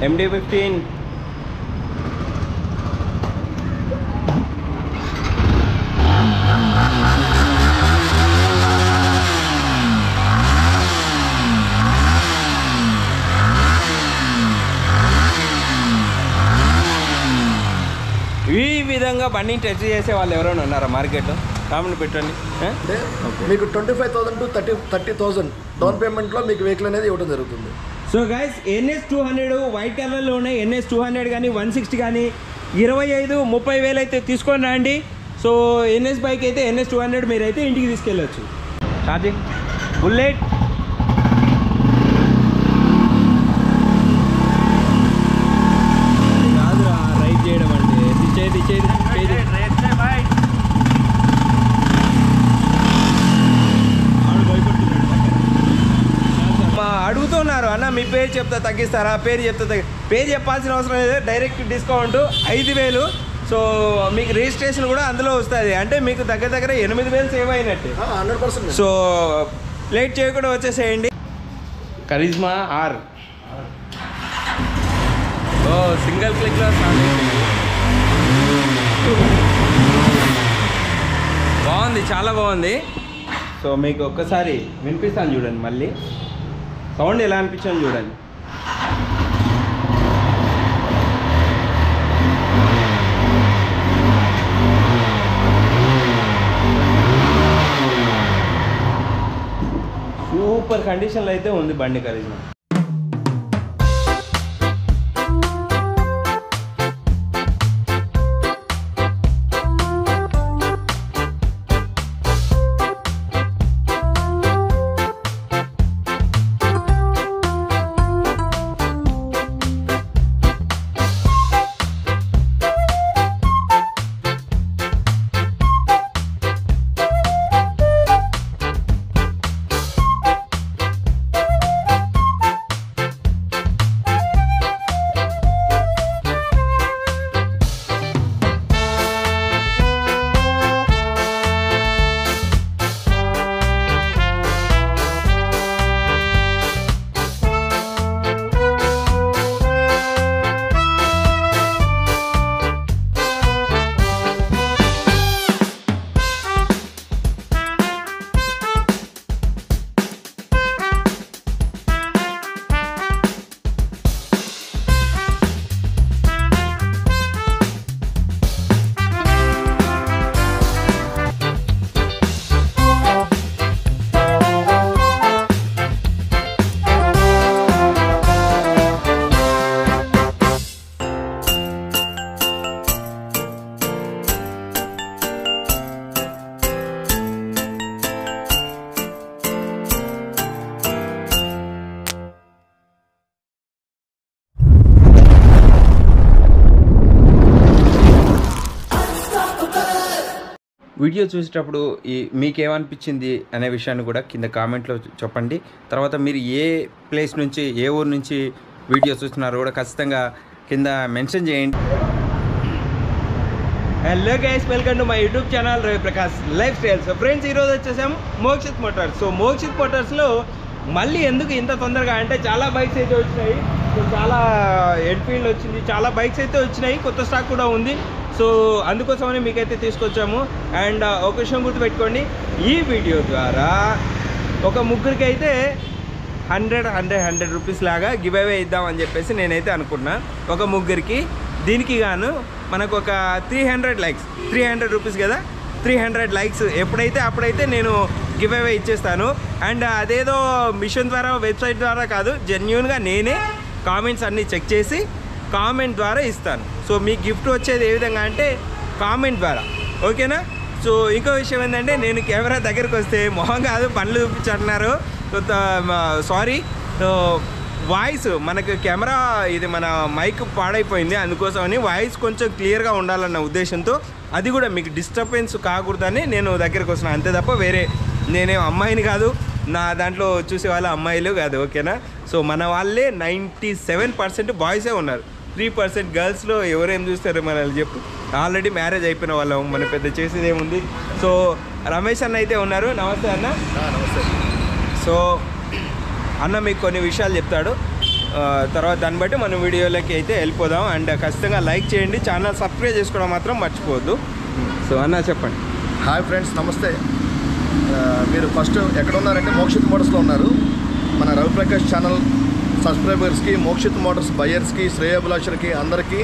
ఎండి fifteen ఈ విధంగా బండిని టెస్ట్ చేసే వాళ్ళు ఎవరైనా ఉన్నారా మార్కెట్లో కామెంట్ పెట్టండి ఆ? అంటే మీకు twenty five thousand to thirty thirty thousand down పేమెంట్లో మీకు వెహికల్ అనేది ఇవ్వడం జరుగుతుంది so guys NS two hundred white కలర్లో ఉన్నాయి ఎన్ఎస్ టూ హండ్రెడ్ కానీ వన్ సిక్స్టీ కానీ ఇరవై ఐదు ముప్పై వేలు అయితే తీసుకొని రండి సో ఎన్ఎస్ బైక్ అయితే ఎన్ఎస్ టూ హండ్రెడ్ మీరు అయితే ఇంటికి తీసుకెళ్ళచ్చు ఛార్జింగ్ బుల్లెట్ కాదురా రైడ్ చేయడం అంటే చేది చేది చేది మా అడుగుతున్నారు అన్న మీ పేరు చెప్తా తగ్గిస్తారా పేరు చెప్తా తగ్గి పేరు చెప్పాల్సిన అవసరం లేదు డైరెక్ట్ డిస్కౌంట్ ఐదు వేలు సో మీకు రిజిస్ట్రేషన్ కూడా అందులో వస్తుంది అంటే మీకు దగ్గర దగ్గర ఎనిమిది వేలు సేవ్ అయినట్టు హండ్రెడ్ పర్సెంట్ సో లేట్ చేయకుండా వచ్చేసేయండి కరిజ్మా ఆర్ ఓ సింగిల్ క్లిక్లో స్టార్ట్ అయిపోయింది బాగుంది చాలా బాగుంది సో మీకు ఒక్కసారి వినిపిస్తాను చూడండి మళ్ళీ సౌండ్ ఎలా అనిపించింది చూడండి సూపర్ కండిషన్లో అయితే ఉంది బండి కరిజ్మా వీడియో చూసేటప్పుడు ఈ మీకేమనిపించింది అనే విషయాన్ని కూడా కింద కామెంట్లో చెప్పండి తర్వాత మీరు ఏ ప్లేస్ నుంచి ఏ ఊరు నుంచి వీడియో చూస్తున్నారో కూడా ఖచ్చితంగా కింద మెన్షన్ చేయండి hello guys welcome to my YouTube channel Ravi Prakash lifestyle so friends ఈరోజు వచ్చేసాం మోక్షిత్ మోటార్స్ సో మోక్షిత్ మోటార్స్లో మళ్ళీ ఎందుకు ఇంత తొందరగా అంటే చాలా బైక్స్ అయితే వచ్చినాయి సో చాలా ఎన్ఫీల్డ్ వచ్చింది చాలా బైక్స్ అయితే వచ్చినాయి కొత్త స్టాక్ కూడా ఉంది సో అందుకోసమని మీకైతే తీసుకొచ్చాము అండ్ ఒక విషయం గుర్తుపెట్టుకోండి ఈ వీడియో ద్వారా ఒక ముగ్గురికి అయితే హండ్రెడ్ హండ్రెడ్ హండ్రెడ్ రూపీస్ లాగా గివ్ అవే ఇద్దామని చెప్పేసి నేనైతే అనుకున్నా ఒక ముగ్గురికి దీనికి గాను మనకు ఒక three hundred likes three hundred rupees కదా త్రీ హండ్రెడ్ లైక్స్ ఎప్పుడైతే అప్పుడైతే నేను గివ్ అవే ఇచ్చేస్తాను అండ్ అదేదో మిషన్ ద్వారా వెబ్సైట్ ద్వారా కాదు జెన్యున్గా నేనే కామెంట్స్ అన్నీ చెక్ చేసి కామెంట్ ద్వారా ఇస్తాను సో మీ గిఫ్ట్ వచ్చేది ఏ విధంగా అంటే కామెంట్ ద్వారా ఓకేనా సో ఇంకో విషయం ఏంటంటే నేను కెమెరా దగ్గరికి వస్తే మొహం కాదు పనులు చూపించంటున్నారు సారీ సో వాయిస్ మనకు కెమెరా ఇది మన మైక్ పాడైపోయింది అందుకోసమని వాయిస్ కొంచెం క్లియర్గా ఉండాలన్న ఉద్దేశంతో అది కూడా మీకు డిస్టర్బెన్స్ కాకూడదని నేను దగ్గరికి వస్తున్నాను అంతే తప్ప వేరే నేనేం అమ్మాయిని కాదు నా దాంట్లో చూసే వాళ్ళ అమ్మాయిలు కాదు ఓకేనా సో మన వాళ్ళే నైంటీ సెవెన్ పర్సెంట్ బాయ్సే ఉన్నారు త్రీ పర్సెంట్ గర్ల్స్లో ఎవరేం చూస్తారు మనల్ని చెప్పు ఆల్రెడీ మ్యారేజ్ అయిపోయిన వాళ్ళం మన పెద్ద చేసేది ఏముంది సో రమేష్ అన్న అయితే ఉన్నారు నమస్తే అన్న నమస్తే సో అన్న మీకు కొన్ని విషయాలు చెప్తాడు ఆ, తర్వాత దాన్ని బట్టి మనం వీడియోలోకి అయితే వెళ్ళిపోదాం అండ్ ఖచ్చితంగా లైక్ చేయండి ఛానల్ సబ్స్క్రైబ్ చేసుకోవడం మాత్రం మర్చిపోవద్దు సో అన్న చెప్పండి హాయ్ ఫ్రెండ్స్ నమస్తే ఆ, మీరు ఫస్ట్ ఎక్కడ ఉన్నారంటే మోక్షిత్ మోటార్స్లో ఉన్నారు మన రవిప్రకాష్ ఛానల్ సబ్స్క్రైబర్స్కి మోక్షిత్ మోటార్స్ బయర్స్కి శ్రేయాభిలాషులకి అందరికీ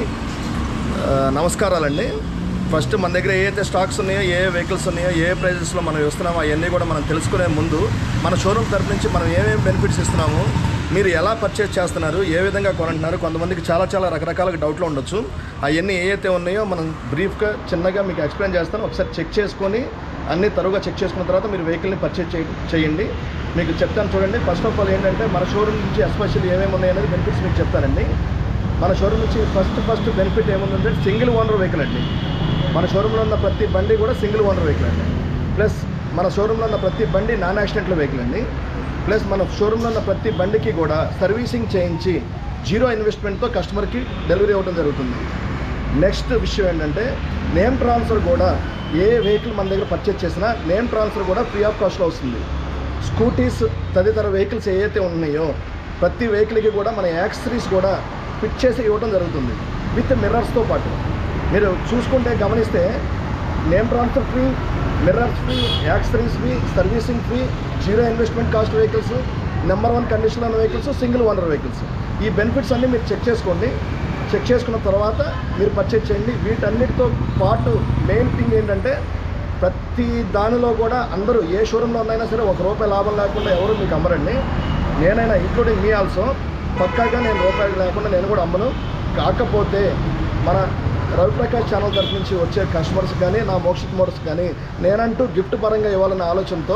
ఆ, నమస్కారాలండి ఫస్ట్ మన దగ్గర ఏ అయితే స్టాక్స్ ఉన్నాయో ఏ వెహికల్స్ ఉన్నాయో ఏ ప్రైజెస్లో మనం ఇస్తున్నామో అవన్నీ కూడా మనం తెలుసుకునే ముందు మన షోరూమ్ తరపు నుంచి మనం ఏమేమి బెనిఫిట్స్ ఇస్తున్నాము మీరు ఎలా పర్చేస్ చేస్తున్నారు ఏ విధంగా కొనంటున్నారు కొంతమందికి చాలా చాలా రకరకాల డౌట్లు ఉండొచ్చు అవన్నీ ఏ అయితే ఉన్నాయో మనం బ్రీఫ్గా చిన్నగా మీకు ఎక్స్ప్లెయిన్ చేస్తాను ఒకసారి చెక్ చేసుకొని అన్ని తరువుగా చెక్ చేసుకున్న తర్వాత మీరు వెహికల్ని పర్చేస్ చేయండి మీకు చెప్తాను చూడండి ఫస్ట్ ఆఫ్ ఆల్ ఏంటంటే మన షోరూమ్ నుంచి ఎస్పెషల్ ఏమేమి ఉన్నాయనేది బెనిఫిట్స్ మీకు చెప్తానండి మన షోరూమ్ నుంచి ఫస్ట్ ఫస్ట్ బెనిఫిట్ ఏముందంటే సింగిల్ ఓనర్ వెహికల్ అండి మన షోరూంలో ఉన్న ప్రతి బండి కూడా సింగిల్ ఓనర్ వెహికల్ అండి ప్లస్ మన షోరూంలో ఉన్న ప్రతి బండి నాన్ యాక్సిడెంట్ల వెహికల్ అండి ప్లస్ మన షోరూంలో ఉన్న ప్రతి బండికి కూడా సర్వీసింగ్ చేయించి జీరో ఇన్వెస్ట్మెంట్తో కస్టమర్కి డెలివరీ అవ్వడం జరుగుతుంది నెక్స్ట్ విషయం ఏంటంటే నేమ్ ట్రాన్స్ఫర్ కూడా ఏ వెహికల్ మన దగ్గర పర్చేస్ చేసినా నేమ్ ట్రాన్స్ఫర్ కూడా ఫ్రీ ఆఫ్ కాస్ట్లో వస్తుంది స్కూటీస్ తదితర వెహికల్స్ ఏవైతే ఉన్నాయో ప్రతి వెహికల్కి కూడా మన యాక్సరీస్ కూడా ఫిట్ చేసి ఇవ్వడం జరుగుతుంది విత్ మిర్రర్స్తో పాటు మీరు చూసుకుంటే గమనిస్తే name transfer free mirrors free accessories free servicing free zero investment cost vehicles number one condition ఉన్న వెహికల్స్ సింగిల్ ఓనర్ వెహికల్స్ ఈ బెనిఫిట్స్ అన్నీ మీరు చెక్ చేసుకోండి చెక్ చేసుకున్న తర్వాత మీరు పర్చేజ్ చేయండి వీటన్నిటితో పాటు మెయిన్ థింగ్ ఏంటంటే ప్రతి దానిలో కూడా అందరూ ఏ షోరూంలో ఉన్నైనా సరే ఒక రూపాయి లాభం లేకుండా ఎవరు మీకు అమ్మరండి నేనైనా ఇంక్లూడింగ్ మీ ఆల్సో పక్కాగా నేను రూపాయలు లేకుండా నేను కూడా అమ్మను కాకపోతే మన రవిప్రకాష్ ఛానల్ తరఫు నుంచి వచ్చే కస్టమర్స్ కానీ నా మోక్షిత్ మోడల్స్ కానీ నేనంటూ గిఫ్ట్ పరంగా ఇవ్వాలనే ఆలోచనతో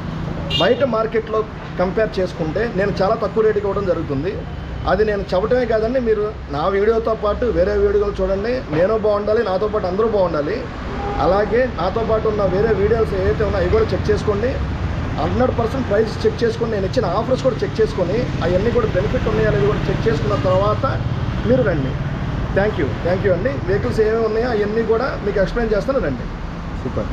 బయట మార్కెట్లో కంపేర్ చేసుకుంటే నేను చాలా తక్కువ రేటుకి ఇవ్వడం జరుగుతుంది అది నేను చెప్పడమే కాదండి మీరు నా వీడియోతో పాటు వేరే వీడియోలు చూడండి నేను బాగుండాలి నాతో పాటు అందరూ బాగుండాలి అలాగే నాతో పాటు ఉన్న వేరే వీడియోస్ ఏవైతే ఉన్నాయో అవి కూడా చెక్ చేసుకోండి హండ్రెడ్ పర్సెంట్ ప్రైస్ చెక్ చేసుకొని నేను ఇచ్చిన ఆఫర్స్ కూడా చెక్ చేసుకొని అవన్నీ కూడా బెనిఫిట్ ఉన్నాయి అనేది కూడా చెక్ చేసుకున్న తర్వాత మీరు రండి థ్యాంక్ యూ థ్యాంక్ యూ అండి వెహికల్స్ ఏమేమి ఉన్నాయో అవన్నీ కూడా మీకు ఎక్స్ప్లెయిన్ చేస్తాను రండి సూపర్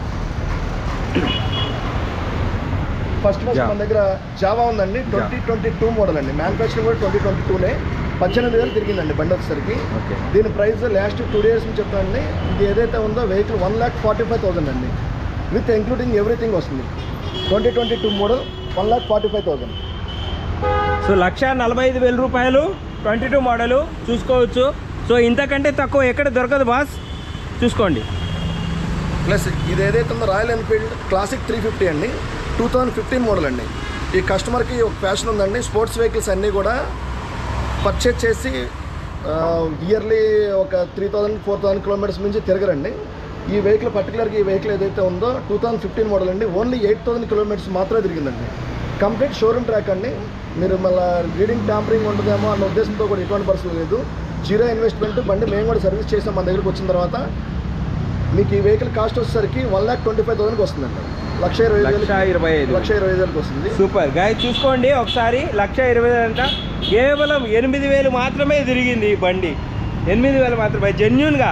ఫస్ట్ ఫస్ట్ Yeah. మన దగ్గర జావా ఉందండి ట్వంటీ ట్వంటీ టూ మోడల్ అండి మ్యానుఫ్యాక్చరింగ్ కూడా ట్వంటీ ట్వంటీ టూనే పద్దెనిమిది వేలు తిరిగిందండి బండి వచ్చేసరికి ఓకే దీని ప్రైస్ లాస్ట్ టూ డేస్ నుంచి చెప్తానండి ఇది ఏదైతే ఉందో vehicle one lakh forty five thousand అండి విత్ ఇంక్లూడింగ్ ఎవ్రీథింగ్ వస్తుంది twenty twenty two model one lakh forty five thousand so లక్ష నలభై ఐదు వేల రూపాయలు ట్వంటీ టూ మోడలు చూసుకోవచ్చు సో ఇంతకంటే తక్కువ ఎక్కడ దొరకదు బాస్ చూసుకోండి ప్లస్ ఇది ఏదైతే ఉందో Royal Enfield Classic three fifty అండి టూ థౌజండ్ ఫిఫ్టీన్ మోడల్ అండి ఈ కస్టమర్కి ఒక ఫ్యాషన్ ఉందండి స్పోర్ట్స్ వెహికల్స్ అన్నీ కూడా పర్చేజ్ చేసి ఇయర్లీ ఒక three thousand four thousand kilometres నుంచి తిరగరండి ఈ వెహికల్ పర్టికులర్గా ఈ వెహికల్ ఏదైతే ఉందో టూ థౌజండ్ ఫిఫ్టీన్ మోడల్ అండి ఓన్లీ ఎయిట్ థౌసండ్ కిలోమీటర్స్ మాత్రమే తిరిగిందండి కంప్లీట్ షోరూమ్ ట్రాక్ అండి మీరు మళ్ళీ రీడింగ్ ట్యాంపరింగ్ ఉండదేమో అన్న ఉద్దేశంతో కూడా ఎటువంటి పరిస్థితి లేదు జీరో ఇన్వెస్ట్మెంట్ బండి మేము కూడా సర్వీస్ చేసాం మన దగ్గరికి వచ్చిన తర్వాత మీకు ఈ వెహికల్ కాస్ట్ వచ్చేసరికి వన్ ల్యాక్ ట్వంటీ ఫైవ్ థౌసండ్కి వస్తుందండి లక్ష ఇరవై ఐదు లక్ష వేలకి- ఇరవై ఐదు లక్ష ఇరవై ఐదు వేలకు వస్తుంది సూపర్ గాయ చూసుకోండి ఒకసారి లక్ష ఇరవై వేలు అంట కేవలం ఎనిమిది వేలు మాత్రమే తిరిగింది ఈ బండి ఎనిమిది వేలు మాత్రమే జెన్యున్గా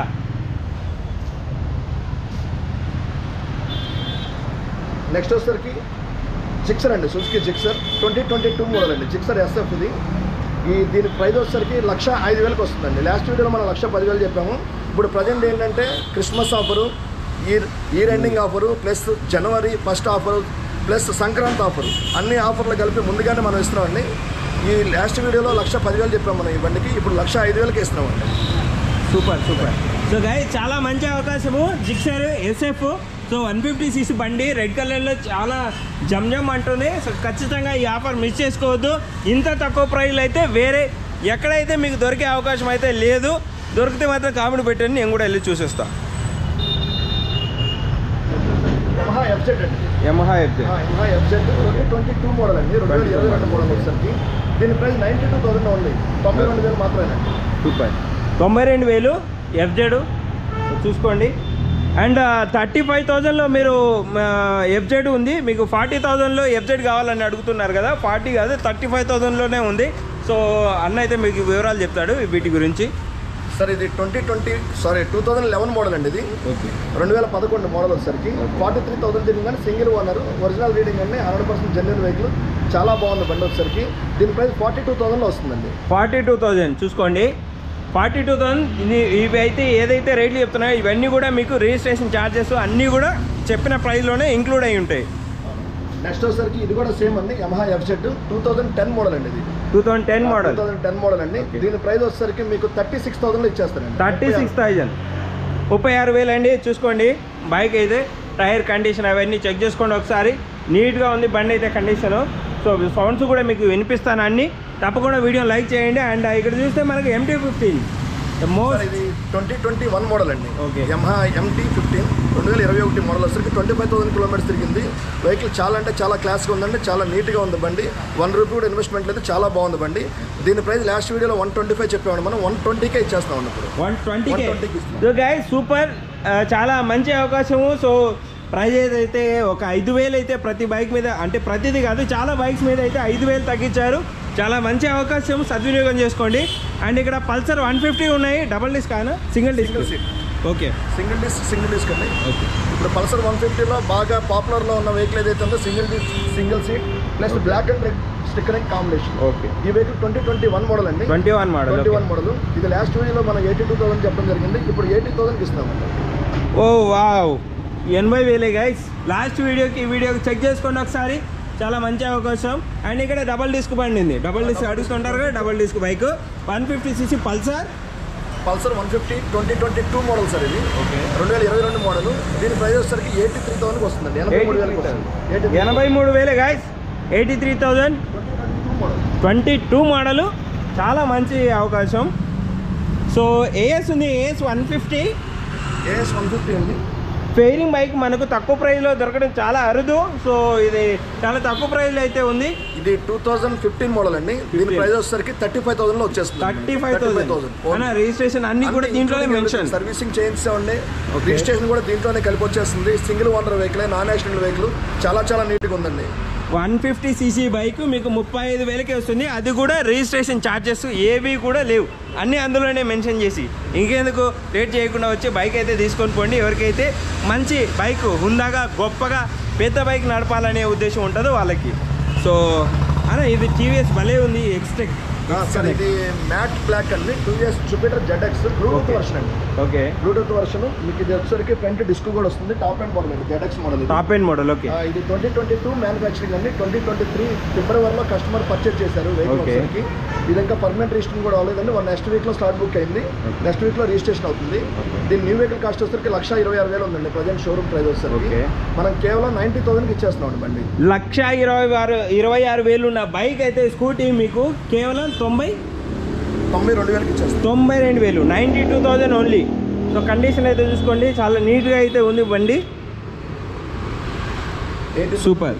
నెక్స్ట్ వచ్చేసరికి జిక్సర్ అండి Suzuki Gixxer twenty twenty two model అండి జిక్సర్ ఎస్ఎఫ్ ఇది ఈ దీని ప్రైస్ వచ్చేసరికి లక్ష ఐదు వేలకు వస్తుందండి లాస్ట్ వీడియోలో మనం లక్ష పదివేలు చెప్పాము ఇప్పుడు ప్రజెంట్ ఏంటంటే Christmas offer year year ending offer plus జనవరి first offer plus Sankranti offer అన్ని ఆఫర్లు కలిపి ముందుగానే మనం ఇస్తున్నామండి ఈ లాస్ట్ వీడియోలో లక్ష పదివేలు చెప్పాము మనం ఈ బండికి ఇప్పుడు లక్ష ఐదు వేలకి ఇస్తున్నామండి సూపర్ సూపర్ సో గాయ చాలా మంచి అవకాశము Gixxer SF so one fifty CC బండి రెడ్ కలర్లో చాలా జమ్ జమ్ అంటుంది సో ఖచ్చితంగా ఈ ఆఫర్ మిస్ చేసుకోవద్దు ఇంత తక్కువ ప్రైస్లో అయితే వేరే ఎక్కడైతే మీకు దొరికే అవకాశం అయితే లేదు దొరికితే మాత్రం కామెంట్ పెట్టండి నేను కూడా వెళ్ళి చూసేస్తా యమహా ఎఫ్జెడ్ అండి Yamaha FZ Yamaha FZ twenty twenty two model అండి రెండు వేల ఇరవై రెండు మోడల్ వచ్చేసరికి దీని price ninety two thousand only తొంభై రెండు వేలు మాత్రమేనండి సూపర్ తొంభై రెండు వేలు ఎఫ్జెడ్ చూసుకోండి అండ్ థర్టీ ఫైవ్ థౌజండ్లో మీరు ఎఫ్జెడ్ ఉంది మీకు ఫార్టీ థౌజండ్లో ఎఫ్జెడ్ కావాలని అడుగుతున్నారు కదా ఫార్టీ కాదు థర్టీ ఫైవ్ థౌజండ్లోనే ఉంది సో అన్న అయితే మీకు వివరాలు చెప్తాడు వీటి గురించి సార్ ఇది twenty twenty sorry two thousand eleven model అండి ఇది ఓకే రెండు వేల పదకొండు మోడల్ వచ్చేసరికి ఫార్టీ త్రీ థౌసండ్ తిరిగి కానీ సింగిల్ ఓనర్ ఒరిజినల్ రీడింగ్ అండి హండ్రెడ్ పర్సెంట్ జెన్యున్ వెహికల్ చాలా బాగుంది బండి వచ్చేసరికి దీని ప్రైస్ ఫార్టీ టూ థౌసండ్లో వస్తుందండి ఫార్టీ టూ థౌజండ్ చూసుకోండి ఫార్టీ టూ థౌజండ్ ఇది ఇవి అయితే ఏదైతే రేట్లు చెప్తున్నాయో ఇవన్నీ కూడా మీకు రిజిస్ట్రేషన్ ఛార్జెస్ అన్నీ కూడా చెప్పిన ప్రైస్లోనే ఇంక్లూడ్ అయి ఉంటాయి నెక్స్ట్ వచ్చేసరికి ఇది కూడా సేమ్ అండి Yamaha FZ two thousand ten model అండి ఇది two thousand ten model two thousand ten model అండి Okay. దీని ప్రైస్ వచ్చేసరికి మీకు థర్టీ సిక్స్ థౌసండ్లో ఇచ్చేస్తారండి థర్టీ సిక్స్ థౌజండ్ ముప్పై ఆరు వేలు అండి చూసుకోండి బైక్ అయితే టైర్ కండిషన్ అవన్నీ చెక్ చేసుకోండి ఒకసారి నీట్గా ఉంది బండి అయితే కండిషను సో సౌండ్స్ కూడా మీకు వినిపిస్తాను అన్ని తప్పకుండా వీడియో లైక్ చేయండి అండ్ ఇక్కడ చూస్తే మనకి ఎంటీ ఫిఫ్టీన్ సార్ మోస్ట్ ఇది ట్వంటీ ట్వంటీ వన్ మోడల్ అండి Okay. యమహా ఎంటీ ఫిఫ్టీన్ రెండు వేల ఇరవై ఒకటి మోడల్ వచ్చరికి ట్వంటీ ఫైవ్ థౌసండ్ కిలోమీటర్స్ తిరిగింది వెహికల్ చాలా అంటే చాలా క్లాస్గా ఉందండి చాలా నీట్గా ఉంది బండి వన్ రూపీ కూడా ఇన్వెస్ట్మెంట్ లేదు చాలా బాగుంది బండి దీని ప్రైస్ లాస్ట్ వీడియోలో వన్ ట్వంటీ ఫైవ్ చెప్పాము మనం వన్ ట్వంటీకే ఇచ్చేస్తాం ఇప్పుడు వన్ ట్వంటీకే 120 కి ఇస్తున్నాం. సో గాయ సూపర్ చాలా మంచి అవకాశము సో ప్రైజెస్ అయితే ఒక ఐదు వేలు అయితే ప్రతి బైక్ మీద అంటే ప్రతిది కాదు చాలా బైక్స్ మీద అయితే ఐదు వేలు తగ్గించారు చాలా మంచి అవకాశం సద్వినియోగం చేసుకోండి అండ్ ఇక్కడ పల్సర్ వన్ ఫిఫ్టీ ఉన్నాయి డబల్ డిస్క్ కానా single disc Single seat. Okay single disc single disc అండి ఓకే ఇప్పుడు పల్సర్ వన్ ఫిఫ్టీలో బాగా పాపులర్లో ఉన్న వెహికల్ ఏదైతే ఉందో single disc single seat plus black and red stickering combination okay ఈ vehicle twenty twenty one model అండి twenty one model twenty one model ఇది లాస్ట్ వీడియోలో మనం ఎయిటీ టూ థౌసండ్ చెప్పడం జరిగింది ఇప్పుడు ఎయిటీ థౌసండ్కి ఇస్తున్నామండి ఓ వావ్ ఎనభై వేలే గైస్ లాస్ట్ వీడియోకి ఈ వీడియోకి చెక్ చేసుకోండి ఒకసారి చాలా మంచి అవకాశం అండ్ ఇక్కడ డబల్ డిస్క్ బండి ఉంది డబల్ డిస్క్ అడుగుతుంటారు కదా double disc bike one fifty CC Pulsar Pulsar one fifty twenty twenty two model sir ఇది ఓకే రెండు వేల ఇరవై రెండు మోడల్ దీని ప్రైస్ వచ్చేసరికి ఎయిటీ త్రీ థౌసండ్కి వస్తుందండి ఎనభై మూడు వేలకు వస్తుంది ఎయిటీ ఎనభై మూడు వేలే guys eighty three thousand two model twenty two model చాలా మంచి అవకాశం సో ఏఎస్ ఉంది AS one fifty AS one fifty అండి ఫెయిరింగ్ బైక్ మనకు తక్కువ ప్రైస్లో దొరకడం చాలా అరుదు సో ఇది చాలా తక్కువ ప్రైస్లో అయితే ఉంది ఇది టూ థౌసండ్ ఫిఫ్టీన్ మోడల్ అండి దీని 15. ప్రైస్ వచ్చేసరికి థర్టీ ఫైవ్ థౌసండ్లో వచ్చేస్తుంది థర్టీ ఫైవ్ థౌసండ్ అన్న రిజిస్ట్రేషన్ అన్ని కూడా దీంట్లోనే మెన్షన్ సర్వీసింగ్ చేయించామండి Okay. రిజిస్ట్రేషన్ కూడా దీంట్లోనే కలిపి వచ్చేస్తుంది single owner vehicle non accident vehicle చాలా చాలా నీట్గా ఉందండి వన్ ఫిఫ్టీ సీసీ బైక్ మీకు ముప్పై ఐదు వేలకే వస్తుంది అది కూడా రిజిస్ట్రేషన్ ఛార్జెస్ ఏవి కూడా లేవు అన్నీ అందులోనే మెన్షన్ చేసి ఇంకెందుకు లేట్ చేయకుండా వచ్చి బైక్ అయితే తీసుకొని పోండి ఎవరికైతే మంచి బైక్ హుందాగా గొప్పగా పెద్ద బైక్ నడపాలనే ఉద్దేశం ఉంటుందో వాళ్ళకి సో అన్న ఇది టీవీఎస్ భలే ఉంది ఎక్స్టెక్ సార్ ఇది మ్యాట్ బ్లాక్ అండి two years Jupiter ZX Bluetooth Okay. Version అండి ఓకే బ్లూటూత్ వర్షన్ మీకు ఇది వచ్చేసరికి ఫ్రంట్ డిస్క్ కూడా వస్తుంది టాప్ అండ్ మోడల్ అండి జెడ్ఎక్స్ మోడల్ ఇది టాప్ ఎండ్ మోడల్ ఓకే ఆ, ఇది ట్వంటీ ట్వంటీ టూ మ్యానుఫ్యాక్చరింగ్ అండి ట్వంటీ ట్వంటీ త్రీ ఫిబ్రవరిలో కస్టమర్ పర్చేజ్ చేశారు వెహికల్ Okay. వచ్చేసరికి ఇది ఇంకా పర్మనెంట్ రిజిస్ట్రేషన్ కూడా అవ్వలేదండి వన్ నెక్స్ట్ వీక్లో స్టార్ట్ బుక్ అయింది Okay. నెక్స్ట్ వీక్లో రిజిస్ట్రేషన్ అవుతుంది దీని న్యూ వెహికల్ కాస్ట్ వచ్చేసరికి లక్ష ఇరవై ఆరు వేలు ఉందండి ప్రజెంట్ షోరూమ్ ప్రైస్ వచ్చేసరికి Okay. మనం కేవలం నైంటీ థౌసండ్కి ఇచ్చేస్తున్నాం బండి లక్ష ఇరవై ఆరు ఇరవై ఆరు వేలు ఉన్న బైక్ అయితే స్కూటీ మీకు కేవలం తొంభై తొంభై రెండు వేలకి ఇచ్చేస్తాం తొంభై రెండు వేలు ninety two thousand only so condition అయితే చూసుకోండి చాలా నీట్గా అయితే ఉంది బండి ఎయిటీ సూపర్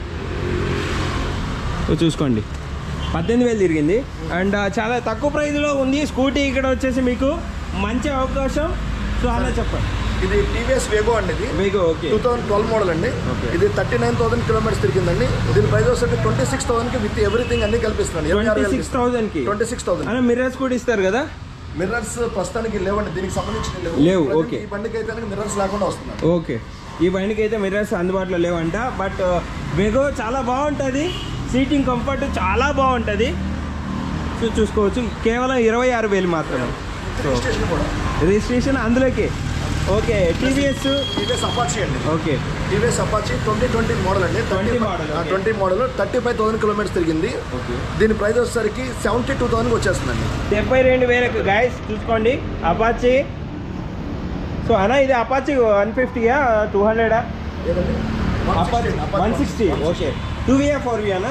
సో చూసుకోండి పద్దెనిమిది వేలు తిరిగింది అండ్ చాలా తక్కువ ప్రైస్లో ఉంది స్కూటీ ఇక్కడ వచ్చేసి మీకు మంచి అవకాశం సో అలా చెప్పండి ఇది టీవీఎస్ వేగో అండి ఇది మీకు okay two thousand twelve model అండి Okay. ఇది థర్టీ నైన్ థౌసండ్ కిలోమీటర్స్ తిరిగిందండి దీని ప్రైస్ వచ్చేసి ట్వంటీ సిక్స్ థౌసండ్కి విత్ ఎవ్రీథింగ్ అన్ని కల్పిస్తున్నాను ట్వంటీ సిక్స్ థౌజండ్కి ట్వంటీ సిక్స్ థౌసండ్ అన్న మిర్రర్స్ కూడా ఇస్తారు కదా మిర్రర్స్ ప్రస్తుతానికి లేవండి దీనికి సంబంధించి లేవు, Present okay. ఈ బండికి అయితే మిర్రర్స్ లేకుండా వస్తున్నాయి ఓకే ఈ బండికి అయితే మిర్రర్స్ అందుబాటులో లేవంట బట్ వెగో చాలా బాగుంటుంది సీటింగ్ కంఫర్ట్ చాలా బాగుంటుంది సో చూసుకోవచ్చు కేవలం ఇరవై ఆరు వేలు మాత్రమే సో రిజిస్ట్రేషన్ కూడా రిజిస్ట్రేషన్ అందులోకి ఓకే టీవీఎస్ టీవీఎస్ అపాచీ అండి okay TVS Apache twenty twenty model అండి 20 model, okay. Twenty model thirty five thousand kilometres తిరిగింది ఓకే దీని ప్రైస్ వచ్చేసరికి సెవెంటీ టూ థౌసండ్కి వచ్చేస్తుందండి డెబ్బై రెండు వేలకు గాయస్ చూసుకోండి అపాచీ సో అన్న ఇది అపాచీ వన్ ఫిఫ్టీయా టూ హండ్రెడా ఏదండి Apache one sixty okay two వియా ఫోర్ వియానా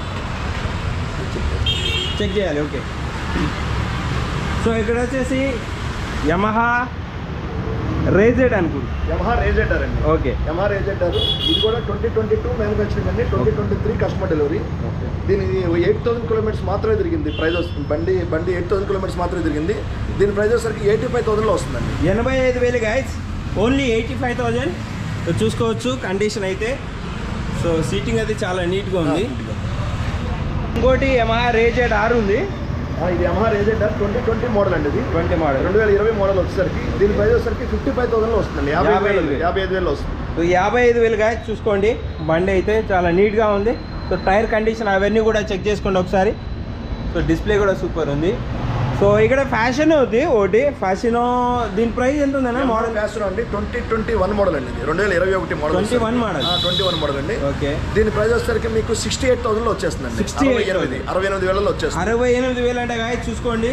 చెక్ చేయాలి ఓకే సో ఇక్కడ వచ్చేసి యమహా రేజెడ్ అనుకుంటు యమహా రేజెటర్ అండి ఓకే యమహా రేజెటర్ ఇది కూడా ట్వంటీ ట్వంటీ టూ మ్యానుఫ్యాక్చరింగ్ అండి twenty twenty three customer delivery దీని ఎయిట్ థౌసండ్ కిలోమీటర్స్ మాత్రమే తిరిగింది ప్రైస్ వస్తుంది బండి బండి ఎయిట్ థౌసండ్ కిలోమీటర్స్ మాత్రమే తిరిగింది దీని ప్రైస్ వచ్చేసరికి ఎయిటీ ఫైవ్ థౌసండ్లో వస్తుందండి ఎనభై ఐదు వేలు guys only eighty five thousand చూసుకోవచ్చు కండిషన్ అయితే సో సీటింగ్ అయితే చాలా నీట్గా ఉంది ఇంకోటి యమహా రేజెడ్ ఆర్ ఉంది ఆ, ఇది Yamaha Ray ZR twenty twenty model అండి ఇది ట్వంటీ మోడల్ రెండు వేల ఇరవై మోడల్ వచ్చేసరికి దీని ప్రైస్ వచ్చేసరికి ఫిఫ్టీ ఫైవ్ థౌసండ్లో వస్తుందండి యాభై యాభై ఐదు ఐదు వేలు వేలు. యాభై ఐదు వేలు వస్తుంది సో యాభై ఐదు వేలుగా చూసుకోండి బండి అయితే చాలా నీట్గా ఉంది సో టైర్ కండిషన్ అవన్నీ కూడా చెక్ చేసుకోండి ఒకసారి సో డిస్ప్లే కూడా సూపర్ ఉంది సో ఇక్కడ ఫ్యాషన్ ఉంది ఒకటి ఫ్యాషన్ దీని ప్రైస్ ఎంత ఉందన్న మోడల్ మోడల్ ఫ్యాషన్ అండి ట్వంటీ ట్వంటీ వన్ మోడల్ అండి ఇది రెండు వేల ఇరవై ఒకటి model 21 model. Twenty one model అండి ఓకే దీని ప్రైస్ వచ్చేసరికి మీకు సిక్స్టీ ఎయిట్ థౌసండ్లో వచ్చేస్తుందండి 68,000. అరవై ఎనిమిది అరవై ఎనిమిది వేలలో వచ్చేస్తుంది అరవై ఎనిమిది వేలు అంటే గాయ చూసుకోండి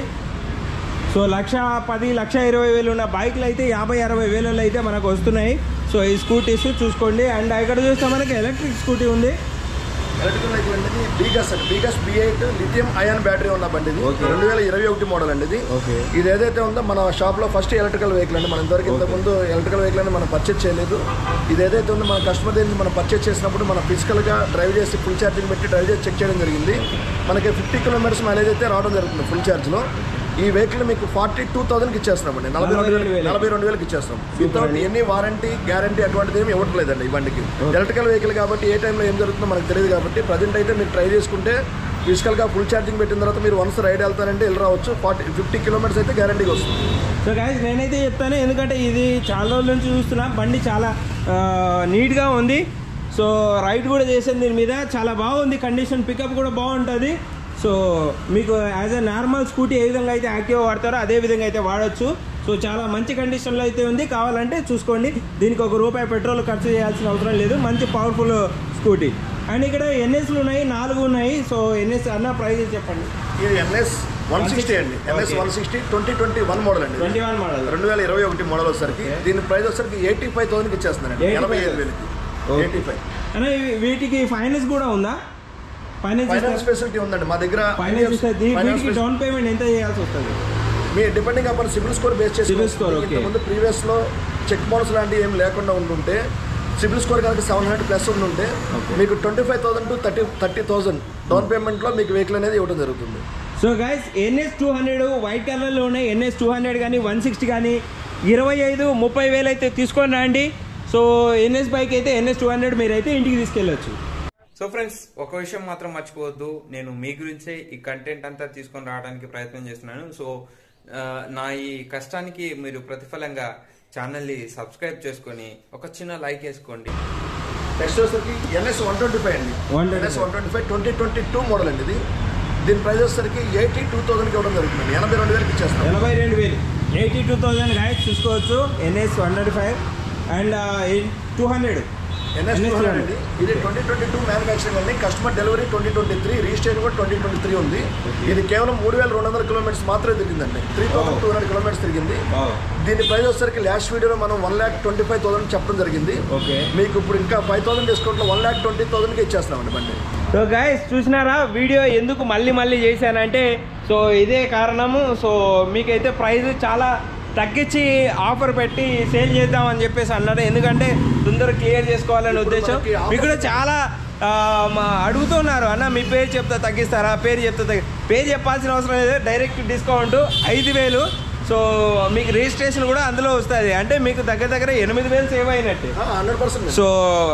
సో లక్ష పది లక్ష ఇరవై వేలు ఉన్న బైక్లు అయితే యాభై అరవై వేలలో అయితే మనకు వస్తున్నాయి సో ఈ స్కూటీస్ చూసుకోండి అండ్ ఇక్కడ చూస్తే మనకి ఎలక్ట్రిక్ స్కూటీ ఉంది ఎలక్ట్రికల్ వెహికల్ అండి ఇది బీగస్ అండి BGauss B eight lithium ion battery ఉన్న బండి ఇది Okay. రెండు వేల ఇరవై ఒకటి మోడల్ అండి ఇది ఓకే ఇది ఏదైతే ఉందో మన షాప్లో ఫస్ట్ ఎలక్ట్రికల్ వెహికల్ అండి మనం ఇంతవరకు ఇంతకుముందు ఎలక్ట్రికల్ వెహికల్ అని మనం పర్చేజ్ చేయలేదు ఇది ఏదైతే ఉందో మన కస్టమర్ దగ్గర నుంచి మనం పర్చేజ్ చేసినప్పుడు మనం ఫిజికల్గా డ్రైవ్ చేసి ఫుల్ ఛార్జింగ్ పెట్టి డ్రైవ్ చేసి చెక్ చేయడం జరిగింది మనకి ఫిఫ్టీ కిలోమీటర్స్ మైలేజ్ అయితే రావడం జరుగుతుంది ఫుల్ ఛార్జ్లో ఈ వెహికల్ మీకు ఫార్టీ టూ థౌసండ్కి ఇచ్చేస్తున్నామండి నలభై రెండు వేలు వేలు. నలభై రెండు వేలకి ఇచ్చేస్తాం Super వితౌట్ అండి. ఎన్ని వారంటీ గ్యారంటీ అటువంటిది ఏమి ఇవ్వట్లేదండి ఈ బండికి Okay. ఎలక్ట్రికల్ వెహికల్ కాబట్టి ఏ టైంలో ఏం జరుగుతుందో మనకు తెలియదు కాబట్టి ప్రజెంట్ అయితే మీరు ట్రై చేసుకుంటే ఫిజికల్గా ఫుల్ ఛార్జింగ్ పెట్టిన తర్వాత మీరు వన్స్ రైడ్ వెళ్తారంటే వెళ్ళి రావచ్చు ఫార్టీ ఫిఫ్టీ కిలోమీటర్స్ అయితే గ్యారంటీగా వస్తుంది సో గాయస్ నేనైతే చెప్తాను ఎందుకంటే ఇది చాలా రోజుల నుంచి చూస్తున్నా బండి చాలా ఆ, నీట్గా ఉంది సో రైడ్ కూడా చేసాను దీని మీద చాలా బాగుంది కండిషన్ పికప్ కూడా బాగుంటుంది సో మీకు యాజ్ ఎ నార్మల్ స్కూటీ ఏ విధంగా అయితే యాక్టివ్ వాడతారో అదే విధంగా అయితే వాడచ్చు సో చాలా మంచి కండిషన్లో అయితే ఉంది కావాలంటే చూసుకోండి దీనికి ఒక రూపాయి పెట్రోల్ ఖర్చు చేయాల్సిన అవసరం లేదు మంచి పవర్ఫుల్ స్కూటీ అండ్ ఇక్కడ ఎన్ఎస్లు ఉన్నాయి నాలుగు ఉన్నాయి సో ఎన్ఎస్ అన్న ప్రైస్ చెప్పండి ఇది ఎన్ఎస్ వన్ సిక్స్టీ అండి NS Okay. One sixty twenty twenty one model అండి ట్వంటీ వన్ మోడల్ రెండు వేల ఇరవై ఒకటి మోడల్ వచ్చేసరికి Okay. దీని ప్రైస్ వచ్చేసరికి ఎయిటీ ఫైవ్ థౌసండ్కి ఇచ్చేస్తున్నారండి 85,000. ఎనభై ఐదు వేలకి Okay. ఎయిటీ ఫైవ్ అన్న ఇవి- వీటికి ఫైనాన్స్ కూడా ఉందా ఫైనాన్స్ ఫైనాన్స్ ఫెసిలిటీ ఉందండి మా దగ్గర ఫైనాన్స్ ఇస్తే దీ- finance వీటికి డౌన్ పేమెంట్ ఎంత చేయాల్సి వస్తుంది మీ depending upon CIBIL score base చేసి Cibil score, okay. ముందు ప్రీవియస్ లో చెక్ బౌన్స్ లాంటివి ఏం లేకుండా ఉంటుంటే సిబిల్ స్కోర్ కనుక సెవెన్ హండ్రెడ్ ప్లస్ ఉంటుంటే Okay. మీకు twenty five thousand to thirty thirty thousand down payment లో మీకు వెహికల్ అనేది ఇవ్వడం జరుగుతుంది so guys NS two hundred white కలర్లో ఉన్నాయి ఎన్ఎస్ టూ హండ్రెడ్ కానీ వన్ సిక్స్టీ కానీ ఇరవై ఐదు ముప్పై వేలు అయితే తీసుకొని రండి సో ఎన్ఎస్ బైక్ అయితే ఎన్ఎస్ టూ హండ్రెడ్ మీరు అయితే ఇంటికి తీసుకెళ్ళొచ్చు సో ఫ్రెండ్స్ ఒక విషయం మాత్రం మర్చిపోవద్దు నేను మీ గురించే ఈ కంటెంట్ అంతా తీసుకొని రావడానికి ప్రయత్నం చేస్తున్నాను సో ఆ, నా ఈ కష్టానికి మీరు ప్రతిఫలంగా ఛానల్ని సబ్స్క్రైబ్ చేసుకొని ఒక చిన్న లైక్ వేసుకోండి నెక్స్ట్ వచ్చేసరికి ఎన్ఎస్ వన్ ట్వంటీ ఫైవ్ అండి 125. NS one twenty five twenty twenty two model అండి ఇది దీని ప్రైస్ వచ్చేసరికి ఎయిటీ టూ థౌసండ్కి ఇవ్వడం జరుగుతుంది ఎనభై రెండు వేలకి ఇచ్చేస్తాం ఎనభై రెండు వేలు ఎయిటీ టూ థౌజండ్ గాయస్ చూసుకోవచ్చు NS one twenty five and two hundred NS NS two 200. అండి ఇది ట్వంటీ ట్వంటీ టూ మ్యానుఫ్యాక్చరింగ్ అండి customer delivery twenty twenty three registration కూడా ట్వంటీ ట్వంటీ త్రీ ఉంది ఇది కేవలం మూడు వేల రెండు వందల కిలోమీటర్స్ మాత్రమే తిరిగిందండి three thousand two hundred kilometres తిరిగింది దీని ప్రైస్ వచ్చేసరికి లాస్ట్ వీడియోలో మనం one lakh twenty five thousand చెప్పడం జరిగింది ఓకే మీకు ఇప్పుడు ఇంకా ఫైవ్ థౌసండ్ డిస్కౌంట్లో వన్ ల్యాక్ ట్వంటీ థౌసండ్కి ఇచ్చేస్తామండి బండి సో గైస్ చూసినారా వీడియో ఎందుకు మళ్ళీ మళ్ళీ చేశానంటే సో ఇదే కారణము సో మీకైతే ప్రైస్ చాలా తగ్గించి ఆఫర్ పెట్టి సేల్ చేద్దామని చెప్పేసి అన్నారు ఎందుకంటే తొందరగా క్లియర్ చేసుకోవాలనే ఇప్పుడు ఉద్దేశం మనకి offer- మీకు కూడా చాలా ఆ, మా అడుగుతున్నారు అన్న మీ పేరు చెప్తా తగ్గిస్తారా పేరు చెప్తా తగ్గి పేరు చెప్పాల్సిన అవసరం లేదు డైరెక్ట్ డిస్కౌంట్ ఐదు వేలు సో మీకు రిజిస్ట్రేషన్ కూడా అందులో వస్తుంది అంటే మీకు దగ్గర దగ్గర ఎనిమిది వేలు సేవ్ అయినట్టు హండ్రెడ్ పర్సెంట్ సో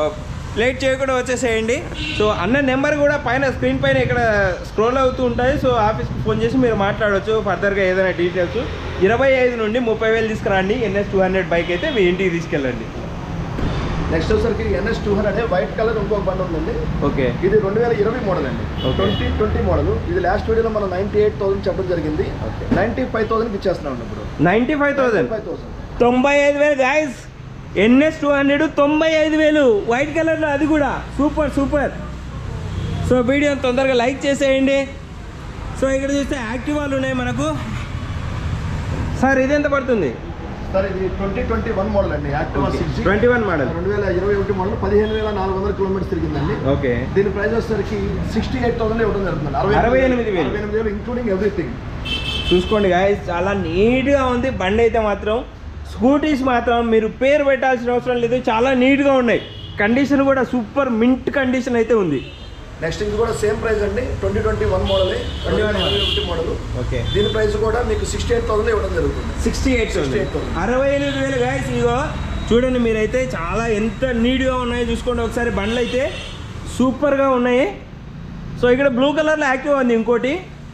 లేట్ చేయకుండా వచ్చేసేయండి సో అన్న నెంబర్ కూడా పైన స్క్రీన్ పైన ఇక్కడ స్క్రోల్ అవుతూ ఉంటాయి సో ఆఫీస్కి ఫోన్ చేసి మీరు మాట్లాడవచ్చు ఫర్దర్గా ఏదైనా డీటెయిల్స్ ఇరవై ఐదు నుండి ముప్పై వేలు తీసుకురండి ఎన్ఎస్ టూ హండ్రెడ్ బైక్ అయితే మీ ఇంటికి తీసుకెళ్ళండి నెక్స్ట్ వచ్చేసరికి NS two hundred white colour ఇంకొక బండి ఉందండి ఓకే ఇది రెండు వేల ఇరవై మోడల్ అండి Okay. ట్వంటీ ట్వంటీ మోడల్ ఇది లాస్ట్ వీడియోలో మనం నైన్టీ ఎయిట్ థౌసండ్ చెప్పడం జరిగింది Okay. నైన్టీ ఫైవ్ థౌసండ్కి ఇచ్చేస్తున్నాం ఇప్పుడు ninety five thousand five thousand తొంభై ఐదు వేలు గాయస్ ఎన్ఎస్ టూ హండ్రెడ్ తొంభై ఐదు వేలు వైట్ కలర్లో అది కూడా సూపర్ సూపర్ సో వీడియో తొందరగా లైక్ చేసేయండి సో ఇక్కడ చూస్తే యాక్టివాలు ఉన్నాయి మనకు సార్ ఇది ఎంత పడుతుంది సార్ ఇది ట్వంటీ ట్వంటీ వన్ మోడల్ అండి Activa six twenty one model రెండు వేల ఇరవై ఒకటి మోడల్ పదిహేను వేల నాలుగు వందల కిలోమీటర్స్ తిరిగిందండి ఓకే దీని ప్రైస్ వచ్చేసరికి సిక్స్టీ ఎయిట్ థౌసండ్ ఇవ్వడం జరుగుతుంది అరవై ఎనిమిది వేలు. అరవై ఎనిమిది వేలు ఇంక్లూడింగ్ ఎవ్రీథింగ్ చూసుకోండి గాయస్ చాలా నీట్గా ఉంది బండి అయితే మాత్రం స్కూటీస్ మాత్రం మీరు పేరు పెట్టాల్సిన అవసరం లేదు చాలా నీట్గా ఉన్నాయి కండిషన్ కూడా సూపర్ మింట్ కండిషన్ అయితే ఉంది నెక్స్ట్ ఇది కూడా సేమ్ ప్రైస్ అండి twenty twenty one model 21 model. ఒకటి మోడల్ ఓకే దీని ప్రైస్ కూడా మీకు సిక్స్టీ ఎయిట్ థౌసండ్ ఇవ్వడం జరుగుతుంది సిక్స్టీ ఎయిట్ 68,000. అరవై ఎనిమిది వేలు గాయస్ ఇగో చూడండి మీరైతే చాలా ఎంత నీట్గా ఉన్నాయో చూసుకోండి ఒకసారి బండ్లు అయితే సూపర్గా ఉన్నాయి సో ఇక్కడ బ్లూ కలర్లో యాక్టివ్ ఉంది ఇంకోటి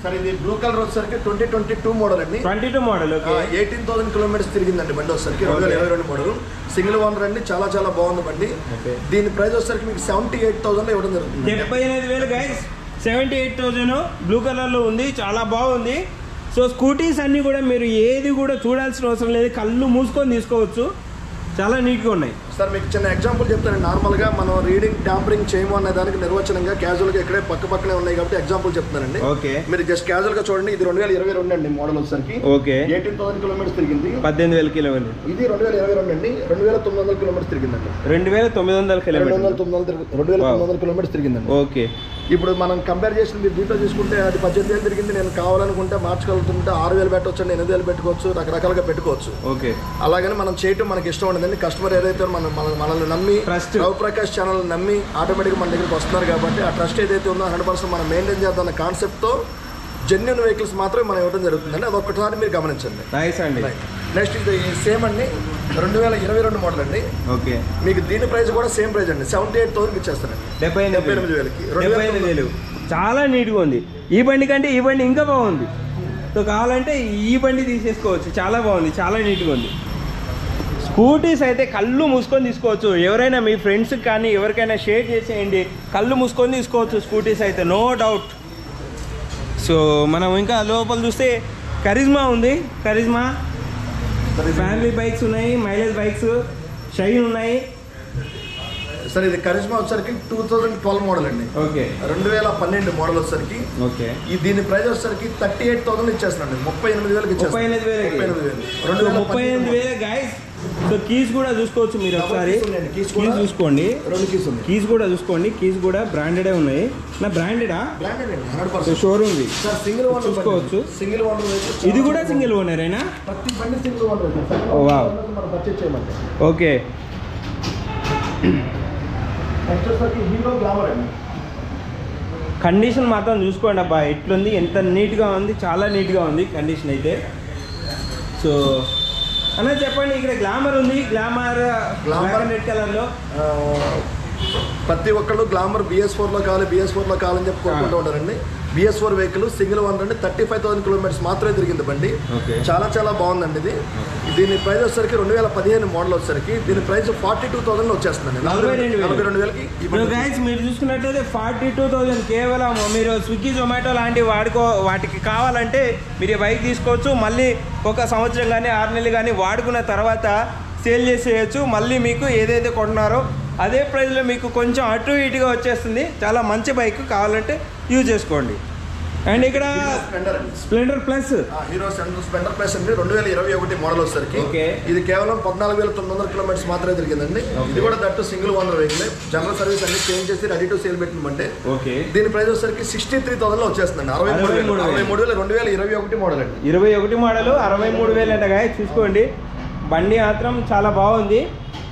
సార్ ఇది బ్లూ కలర్ వచ్చేసరికి ట్వంటీ ట్వంటీ టూ మోడల్ అండి twenty two model okay eighteen thousand kilometres తిరిగిందండి బండి వచ్చేసరికి రెండు వేల ఇరవై రెండు మోడల్ సింగిల్ ఓనర్ అండి చాలా చాలా బాగుంది బండి Okay. దీని ప్రైస్ వచ్చేసరికి మీకు సెవెంటీ ఎయిట్ థౌసండ్ ఇవ్వడం జరుగుతుంది డెబ్బై ఎనిమిది వేలు guys seventy eight thousand blue కలర్లో ఉంది చాలా బాగుంది సో స్కూటీస్ అన్నీ కూడా మీరు ఏది కూడా చూడాల్సిన అవసరం లేదు కళ్ళు మూసుకొని తీసుకోవచ్చు చాలా నీట్గా ఉన్నాయి సార్ మీకు చిన్న ఎగ్జాంపుల్ చెప్తాను నార్మల్గా మనం రీడింగ్ ట్యాంపరింగ్ చేయము అనే దానికి నిర్వచనంగా క్యాజువల్గా ఇక్కడే పక్క పక్కనే ఉన్నాయి కాబట్టి ఎగ్జాంపుల్ చెప్తున్నానండి ఓకే మీరు జస్ట్ క్యాజువల్ గా చూడండి ఇది రెండు వేల ఇరవై రెండు అండి మోడల్ వచ్చేసరికి ఓకే ఎయిటీన్ థౌసండ్ కిలోమీటర్స్ తిరిగింది పద్దెనిమిది వేల కిలోమీటర్లు ఇది రెండు వేల ఇరవై రెండు అండి రెండు వేల తొమ్మిది వందల కిలోమీటర్స్ తిరిగిందండి రెండు వేల తొమ్మిది వందల రెండు వందల కిలోమీటర్లు తొమ్మిది వందల తిరిగి- రెండు వేల Wow. తొమ్మిది వందల కిలోమీటర్స్ తిరిగిందండి ఓకే ఇప్పుడు మనం కంపేర్ చేసి మీరు దీంట్లో తీసుకుంటే అది పద్దెనిమిది వేలు తిరిగింది నేను కావాలనుకుంటే మార్చగలుగుతుంటే ఆరు వేలు పెట్టవచ్చు అండి ఎనిమిది వేలు పెట్టుకోవచ్చు రకరకాలుగా పెట్టుకోవచ్చు ఓకే అలాగని మనం చేయటం మనకి ఇష్టం ఉండదండి కస్టమర్ ఏదైతే మన మన- మనల్ని నమ్మి Trust. రవి ప్రకాష్ ఛానల్ నమ్మి ఆటోమేటిక్గా మన దగ్గరికి వస్తున్నారు కాబట్టి ఆ ట్రస్ట్ ఏదైతే ఉందో హండ్రెడ్ పర్సెంట్ మనం మెయింటైన్ చేద్దాం అన్న కాన్సెప్ట్తో జెన్యున్ వెహికల్స్ మాత్రమే మనం ఇవ్వడం జరుగుతుందండి అది ఒక్కసారి మీరు గమనించండి నైస్ అండి నెక్స్ట్ ఇది సేమ్ అండి రెండు వేల ఇరవై రెండు మోడల్ అండి ఓకే మీకు దీని ప్రైస్ కూడా సేమ్ ప్రైస్ అండి సెవెంటీ ఎయిట్ థౌసండ్ ఇచ్చేస్తానండి డెబ్బై డెబ్బై ఎనిమిది ఎనిమిది వేలకి రెండు డెబ్బై వేల ఎనిమిది వేలు చాలా నీట్గా ఉంది ఈ బండి కంటే ఈ బండి ఇంకా బాగుంది సో కావాలంటే ఈ బండి తీసేసుకోవచ్చు చాలా బాగుంది చాలా నీట్గా ఉంది స్కూటీస్ అయితే కళ్ళు మూసుకొని తీసుకోవచ్చు ఎవరైనా మీ ఫ్రెండ్స్కి కానీ ఎవరికైనా షేర్ చేసేయండి కళ్ళు మూసుకొని తీసుకోవచ్చు స్కూటీస్ అయితే నో డౌట్ సో మనం ఇంకా లోపల చూస్తే కరిజ్మా ఉంది కరిజ్మా ఫ్యామిలీ బైక్స్ ఉన్నాయి మైలేజ్ బైక్స్ షైన్ ఉన్నాయి సార్ ఇది కరిష్మా వచ్చేసరికి టూ థౌజండ్ ట్వెల్వ్ మోడల్ అండి ఓకే రెండు వేల పన్నెండు మోడల్ వచ్చేసరికి ఓకే ఈ దీని ప్రైస్ వచ్చేసరికి థర్టీ ఎయిట్ థౌసండ్ ఇచ్చేస్తున్నాండి ముప్పై ఎనిమిది వేలకి ముప్పై ఎనిమిది వేలకి ముప్పై ఎనిమిది వేలు రెండు సో వేల ముప్పై ఎనిమిది వేల గాయస్ సో కీస్ కూడా చూసుకోవచ్చు మీరు Double ఒకసారి keys ఉన్నాయండి. Keys కీస్ కూడా- చూసుకోండి రెండు కీస్ ఉంది కీస్ కూడా చూసుకోండి కీస్ కూడా బ్రాండెడే ఉన్నాయి నా బ్రాండెడా బ్రాండెడ్ అండి హండ్రెడ్ సో పర్సెంట్ షోరూమ్ ది సార్ సింగిల్ ఓనర్ చూసుకోవచ్చు. సింగిల్ ఓనర్ ఇది కూడా సింగిల్ ఓనరేనా ప్రతి బండి సింగిల్ ఓనర్ Oh, wow. మనం పర్చేజ్ చేయమంటే ఓకే నెక్స్ట్ వచ్చేసరికి హీరో గ్లామర్ అండి కండిషన్ మాత్రం చూసుకోండి అబ్బా ఎట్లుంది ఎంత నీట్గా ఉంది చాలా నీట్గా ఉంది కండిషన్ అయితే సో అన్న చెప్పండి ఇక్కడ గ్లామర్ ఉంది Glamour Glamour. Black and red కలర్లో ఆ, ప్రతి ఒక్కళ్ళు గ్లామర్ బిఎస్ ఫోర్లో కావాలి బిఎస్ ఫోర్లో కావాలని చెప్పి కోరుకుంటూ ఉంటారండి BS four vehicle single one అండి థర్టీ ఫైవ్ థౌసండ్ కిలోమీటర్స్ మాత్రమే తిరిగింది బండి Okay. చాలా చాలా బాగుందండి ఇది దీని ప్రైస్ వచ్చేసరికి రెండు వేల పదిహేను మోడల్ వచ్చేసరికి దీని ప్రైస్ ఫార్టీ టూ థౌసండ్ వచ్చేస్తుందండి నలభై రెండు వేలు. నలభై రెండు వేలకి ఈ బండి గైస్ మీరు చూసుకున్నట్టయితే ఫార్టీ టూ థౌజండ్ కేవలం మీరు స్విగ్గీ జొమాటో లాంటివి వాడుకో వాటికి కావాలంటే మీరు ఈ బైక్ తీసుకోవచ్చు మళ్ళీ ఒక సంవత్సరం కానీ ఆరు నెలలు కానీ వాడుకున్న తర్వాత సేల్ చేసేయచ్చు మళ్ళీ మీకు ఏదైతే కొంటున్నారో అదే ప్రైస్లో మీకు కొంచెం అటు ఇటుగా వచ్చేస్తుంది చాలా మంచి బైక్ కావాలంటే యూజ్ చేసుకోండి అండ్ ఇక్కడ స్ప్లెండర్ అండి స్ప్లెండర్ ప్లస్ ఆ, హీరో సెంటర్ స్ప్లెండర్ ప్లస్ అండి రెండు వేల ఇరవై ఒకటి మోడల్ వచ్చేసరికి Okay. ఇది కేవలం పద్నాలుగు వేల తొమ్మిది వందల కిలోమీటర్స్ మాత్రమే తిరిగిందండి Okay. ఇది కూడా that single owner vehicle general service అన్ని చేంజ్ చేసి రెడీ టు సేల్ పెట్టినమంటే ఓకే దీని ప్రైస్ వచ్చేసరికి సిక్స్టీ త్రీ థౌసండ్ లో వచ్చేస్తుందండి అరవై మూడు అరవై వేలు మూడు వేలు. అరవై మూడు వేలు రెండు వేల ఇరవై ఒకటి మోడల్ అండి ఇరవై ఒకటి మోడల్ అరవై మూడు వేలు అంట గాయ చూసుకోండి బండి మాత్రం చాలా బాగుంది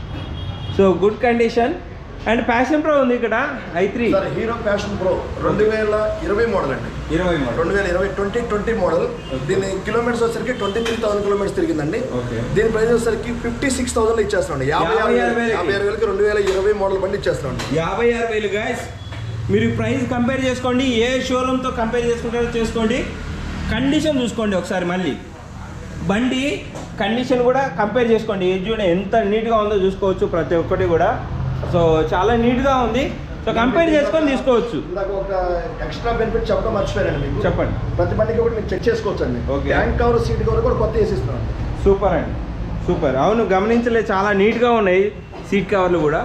so good condition and Passion Pro ఉంది ఇక్కడ i three sir Hero Passion Pro రెండు వేల ఇరవై మోడల్ అండి ఇరవై మోడల్ రెండు వేల ఇరవై ట్వంటీ ట్వంటీ మోడల్ Okay. దీని కిలోమీటర్స్ వచ్చేసరికి ట్వంటీ త్రీ థౌసండ్ కిలోమీటర్స్ తిరిగిందండి Okay. దీని ప్రైస్ వచ్చేసరికి ఫిఫ్టీ సిక్స్ థౌసండ్ ఇచ్చేస్తున్నాండి యాభై ఆరు యాభై ఆరు వేలు- వేలకి. యాభై ఆరు వేలకి రెండు వేల ఇరవై మోడల్ బండి ఇచ్చేస్తున్నాండి యాభై ఆరు వేలు గాయస్ మీరు ప్రైస్ కంపేర్ చేసుకోండి ఏ షోరూమ్తో కంపేర్ చేసుకుంటారో చేసుకోండి కండిషన్ చూసుకోండి ఒకసారి మళ్ళీ బండి కండిషన్ కూడా కంపేర్ చేసుకోండి ఏది చూడ ఎంత నీట్గా ఉందో చూసుకోవచ్చు ప్రతి ఒక్కటి కూడా సో చాలా నీట్గా ఉంది సో కంపేర్ చేసుకొని తీసుకోవచ్చు ఇందాక ఒక ఎక్స్ట్రా బెనిఫిట్ చెప్పడం మర్చిపోయానండి మీకు చెప్పండి ప్రతి బండికి ఒకటి మీరు చెక్ చేసుకోవచ్చు అండి Okay. Tank cover seat cover కూడా కొత్త వేసిస్తున్నాం సూపర్ అండి సూపర్ అవును గమనించలే చాలా నీట్గా ఉన్నాయి సీట్ కవర్లు కూడా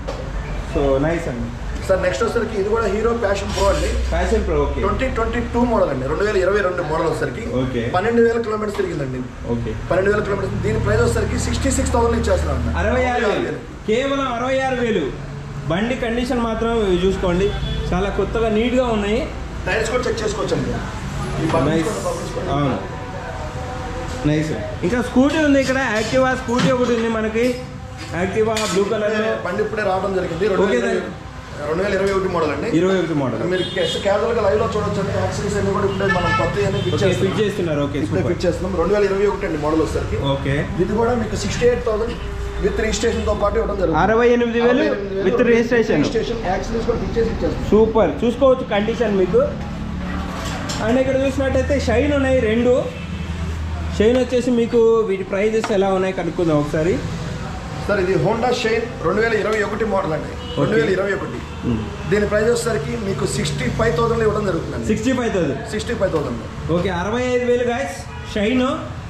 సో నైస్ అండి సార్ నెక్స్ట్ వచ్చేసరికి ఇది కూడా హీరో ప్యాషన్ ప్రో అండి Passion Pro okay twenty twenty two model అండి రెండు వేల ఇరవై రెండు మోడల్ వచ్చేసరికి Okay. పన్నెండు వేల కిలోమీటర్స్ తిరిగిందండి ఓకే పన్నెండు వేల కిలోమీటర్స్ దీని ప్రైస్ వచ్చేసరికి సిక్స్టీ సిక్స్ థౌసండ్ ఇచ్చేస్తున్నాం అండి. అరవై ఆరు వేలు కేవలం అరవై ఆరు వేలు బండి కండిషన్ మాత్రం ఇవి చూసుకోండి చాలా కొత్తగా నీట్గా ఉన్నాయి టైర్స్ కూడా చెక్ చేసుకోవచ్చు అండి ఈ buttons నైస్ కూడా buttons కూడా. అవును నైస్ ఇంకా స్కూటీ ఉంది ఇక్కడ యాక్టివా స్కూటీ ఒకటి ఉంది మనకి యాక్టివా బ్లూ కలర్లో బండి ఇప్పుడే రావడం జరిగింది రెండు Okay, వేల then. రెండు వేల ఇరవై ఒకటి మోడల్ అండి ఇరవై ఒకటి మోడల్ మీరు క్యాజువల్ గా లైవ్ లో చూడొచ్చు అండి యాక్సిడెంట్స్ అన్ని కూడా ఇప్పుడే మనం కొత్త అన్ని ఫిట్ ఓకే ఫిట్ చేస్తున్నాం చేస్తున్నారు ఓకే ఇప్పుడే సూపర్ ఫిట్ చేస్తున్నాం రెండు వేల ఇరవై ఒకటి అండి మోడల్ వచ్చేసరికి ఓకే ఇది కూడా మీకు sixty eight thousand with registration తో పాటు ఇవ్వడం జరుగుతుంది అరవై ఎనిమిది వేలు అరవై ఎనిమిది వేలు విత్ రిజిస్ట్రేషన్ రిజిస్ట్రేషన్ యాక్సిడెంట్స్ కూడా ఫిట్ చేసి ఇచ్చేస్తాం సూపర్ చూసుకోవచ్చు కండిషన్ మీకు అండ్ ఇక్కడ చూసినట్టయితే షైన్ ఉన్నాయి రెండు షైన్ వచ్చేసి మీకు వీటి ప్రైజెస్ ఎలా ఉన్నాయి కనుక్కుందాం ఒకసారి సార్ ఇది హోండా షైన్ రెండు వేల ఇరవై ఒకటి మోడల్ అండి రెండు వేల ఇరవై ఒకటి దీని ప్రైస్ వచ్చేసరికి మీకు సిక్స్టీ ఫైవ్ థౌసండ్ ఇవ్వడం జరుగుతుందండి sixty five thousand sixty five thousand okay అరవై ఐదు వేలు గాయస్ షైన్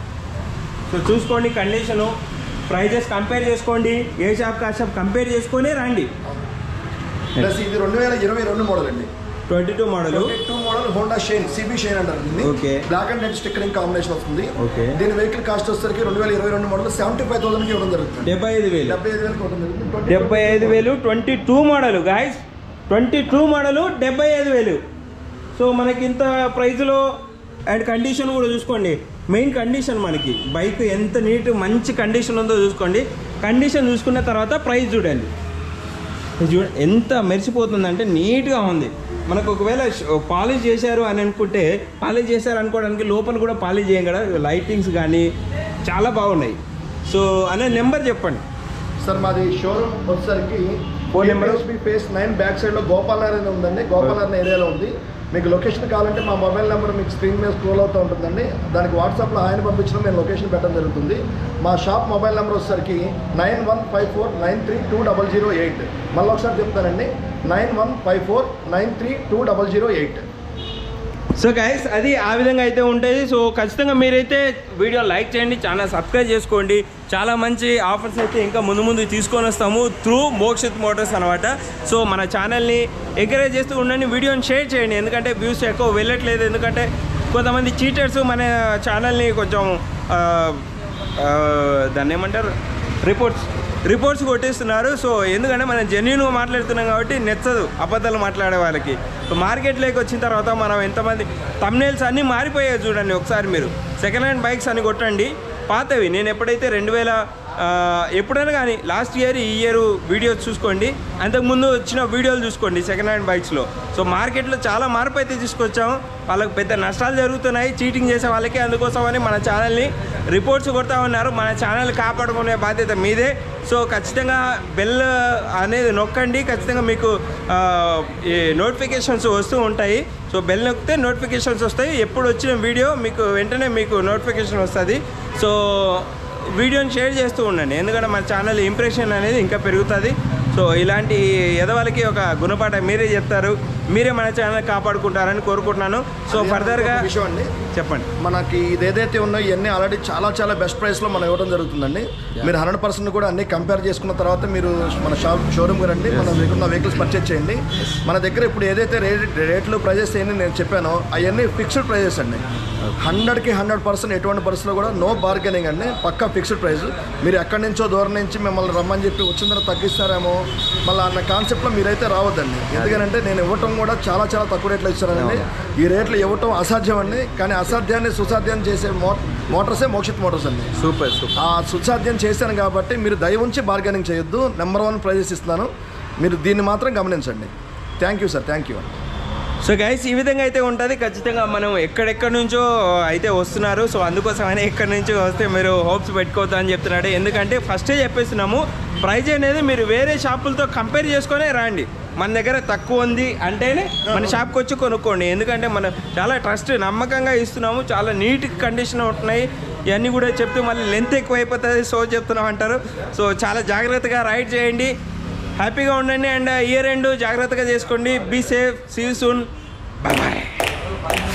సో చూసుకోండి కండిషను ప్రైజెస్ కంపేర్ చేసుకోండి ఏ షాప్ కా షాప్ కంపేర్ చేసుకొని రండి ప్లస్ ఇది రెండు వేల ఇరవై రెండు మోడల్ అండి twenty two model two model Honda Shine CB Shine అంటారు దీన్ని Okay. Black and red stickering combination వస్తుంది Okay. దీని వెహికల్ కాస్ట్ వచ్చేసరికి రెండు వేల ఇరవై రెండు మోడల్ సెవెంటీ ఫైవ్ థౌసండ్ ఇవ్వడం జరుగుతుంది డెబ్బై ఐదు వేలు డెబ్బై ఐదు వేలకు ఇవ్వడం జరుగుతుంది డెబ్బై ఐదు వేలు twenty two model guys twenty two model డెబ్బై ఐదు వేలు సో మనకి ఇంత ప్రైజ్లో అండ్ కండిషన్ కూడా చూసుకోండి మెయిన్ కండిషన్ మనకి బైక్ ఎంత నీట్ మంచి కండిషన్ ఉందో చూసుకోండి కండిషన్ చూసుకున్న తర్వాత ప్రైస్ చూడండి ఇది చూడ ఎంత మెరిసిపోతుందంటే నీట్గా ఉంది మనకు ఒకవేళ పాలిష్ చేశారు అని అనుకుంటే పాలిష్ చేశారు అనుకోవడానికి లోపల కూడా పాలిష్ చేయం కదా లైటింగ్స్ కానీ చాలా బాగున్నాయి సో అనే నెంబర్ చెప్పండి సార్ మాది షోరూమ్ వచ్చేసరికి Phone number? Phase nine back side లో గోపాలనగర్ అని ఉందండి గోపాలనగర్ ఏరియాలో ఉంది మీకు లొకేషన్ కావాలంటే మా మొబైల్ నెంబర్ మీకు స్క్రీన్ మీద స్క్రోల్ అవుతూ ఉంటుందండి దానికి వాట్సాప్లో ఆయన పంపించడం మేము లొకేషన్ పెట్టడం జరుగుతుంది మా షాప్ మొబైల్ నెంబర్ వచ్చేసరికి nine one five four nine three two double zero eight మళ్ళీ ఒకసారి చెప్తానండి nine one five four nine three two double zero eight so guys అది ఆ విధంగా అయితే ఉంటుంది సో ఖచ్చితంగా మీరైతే వీడియో లైక్ చేయండి ఛానల్ సబ్స్క్రైబ్ చేసుకోండి చాలా మంచి ఆఫర్స్ అయితే ఇంకా ముందు ముందు తీసుకొని వస్తాము త్రూ మోక్షిత్ మోటార్స్ అనమాట సో మన ఛానల్ని ఎంకరేజ్ చేస్తూ ఉండండి వీడియోని షేర్ చేయండి ఎందుకంటే వ్యూస్ ఎక్కువ వెళ్ళట్లేదు ఎందుకంటే కొంతమంది చీటర్స్ మన ఛానల్ని కొంచెం ఆ, ఆ, దాన్ని ఏమంటారు రిపోర్ట్స్ రిపోర్ట్స్ కొట్టేస్తున్నారు సో ఎందుకంటే మనం జెన్యున్గా మాట్లాడుతున్నాం కాబట్టి నెచ్చదు అబద్ధాలు మాట్లాడే వాళ్ళకి సో మార్కెట్లోకి వచ్చిన తర్వాత మనం ఎంతమంది తమ్నేల్స్ అన్నీ మారిపోయాయి చూడండి ఒకసారి మీరు సెకండ్ హ్యాండ్ బైక్స్ అని కొట్టండి పాతవి నేను ఎప్పుడైతే రెండు వేల ఆ, ఎప్పుడైనా కానీ లాస్ట్ ఇయర్ ఈ ఇయర్ వీడియోస్ చూసుకోండి అంతకుముందు వచ్చిన వీడియోలు చూసుకోండి సెకండ్ హ్యాండ్ బైక్స్లో సో మార్కెట్లో చాలా మార్పు అయితే తీసుకొచ్చాము వాళ్ళకి పెద్ద నష్టాలు జరుగుతున్నాయి చీటింగ్ చేసే వాళ్ళకి అందుకోసమని మన ఛానల్ని రిపోర్ట్స్ కొడతా ఉన్నారు మన ఛానల్ కాపాడుకునే బాధ్యత మీదే సో ఖచ్చితంగా బెల్ అనేది నొక్కండి ఖచ్చితంగా మీకు ఆ, ఈ నోటిఫికేషన్స్ వస్తూ ఉంటాయి సో బెల్ నొక్కితే నోటిఫికేషన్స్ వస్తాయి ఎప్పుడు వచ్చిన వీడియో మీకు వెంటనే మీకు నోటిఫికేషన్ వస్తుంది సో వీడియోని షేర్ చేస్తూ ఉండండి ఎందుకంటే మన ఛానల్ ఇంప్రెషన్ అనేది ఇంకా పెరుగుతుంది సో ఇలాంటి ఎదవాళ్ళకి ఒక గుణపాఠం మీరే చెప్తారు మీరే మన ఛానల్ కాపాడుకుంటారని కోరుకుంటున్నాను సో ఫర్దర్గా విషయం అండి చెప్పండి మనకి ఇది ఏదైతే ఉన్నాయో ఇవన్నీ ఆల్రెడీ చాలా చాలా బెస్ట్ ప్రైస్లో మనం ఇవ్వడం జరుగుతుందండి మీరు హండ్రెడ్ పర్సెంట్ కూడా అన్ని కంపేర్ చేసుకున్న తర్వాత మీరు మన షాప్ షోరూమ్కి రండి మన దగ్గర ఉన్న వెహికల్స్ పర్చేజ్ చేయండి మన దగ్గర ఇప్పుడు ఏదైతే రేట్ రేట్లు ప్రైజెస్ ఏంటి నేను చెప్పానో అవన్నీ ఫిక్స్డ్ ప్రైజెస్ అండి హండ్రెడ్కి హండ్రెడ్ పర్సెంట్ ఎటువంటి పరిస్థితుల్లో కూడా నో బార్గెనింగ్ అండి పక్కా ఫిక్స్డ్ ప్రైస్ మీరు ఎక్కడి నుంచో దూరం నుంచి మిమ్మల్ని రమ్మని చెప్పి వచ్చిన తర్వాత తగ్గిస్తారేమో మళ్ళీ అన్న కాన్సెప్ట్లో మీరైతే రావద్దండి ఎందుకంటే నేను ఇవ్వటం కూడా చాలా చాలా తక్కువ రేట్లు ఇస్తానండి ఈ రేట్లు ఇవ్వటం అసాధ్యం అండి కానీ అసాధ్యాన్ని సుసాధ్యం చేసే మో మోటార్సే మోక్షిత్ మోటార్స్ అండి సూపర్ సూపర్ ఆ సుసాధ్యం చేశాను కాబట్టి మీరు దయ ఉంచి బార్గెనింగ్ చేయొద్దు నెంబర్ వన్ ప్రైజెస్ ఇస్తున్నాను మీరు దీన్ని మాత్రం గమనించండి thank you sir thank you so guys ఈ విధంగా అయితే ఉంటుంది ఖచ్చితంగా మనం ఎక్కడెక్కడి నుంచో అయితే వస్తున్నారు సో అందుకోసమైనా ఎక్కడి నుంచో వస్తే మీరు హోప్స్ పెట్టుకోవద్దు అని చెప్తున్నాడు ఎందుకంటే ఫస్టే చెప్పేస్తున్నాము ప్రైజ్ అనేది మీరు వేరే షాపులతో కంపేర్ చేసుకొని రండి మన దగ్గర తక్కువ ఉంది అంటేనే మన షాప్కి వచ్చి కొనుక్కోండి ఎందుకంటే మనం చాలా ట్రస్ట్ నమ్మకంగా ఇస్తున్నాము చాలా నీట్ కండిషన్ ఉంటున్నాయి ఇవన్నీ కూడా చెప్తే మళ్ళీ లెంత్ ఎక్కువ అయిపోతుంది సో చెప్తున్నాం అంటారు సో చాలా జాగ్రత్తగా రైడ్ చేయండి హ్యాపీగా ఉండండి అండ్ ఇయర్ ఎండ్ జాగ్రత్తగా చేసుకోండి be safe see soon bye bye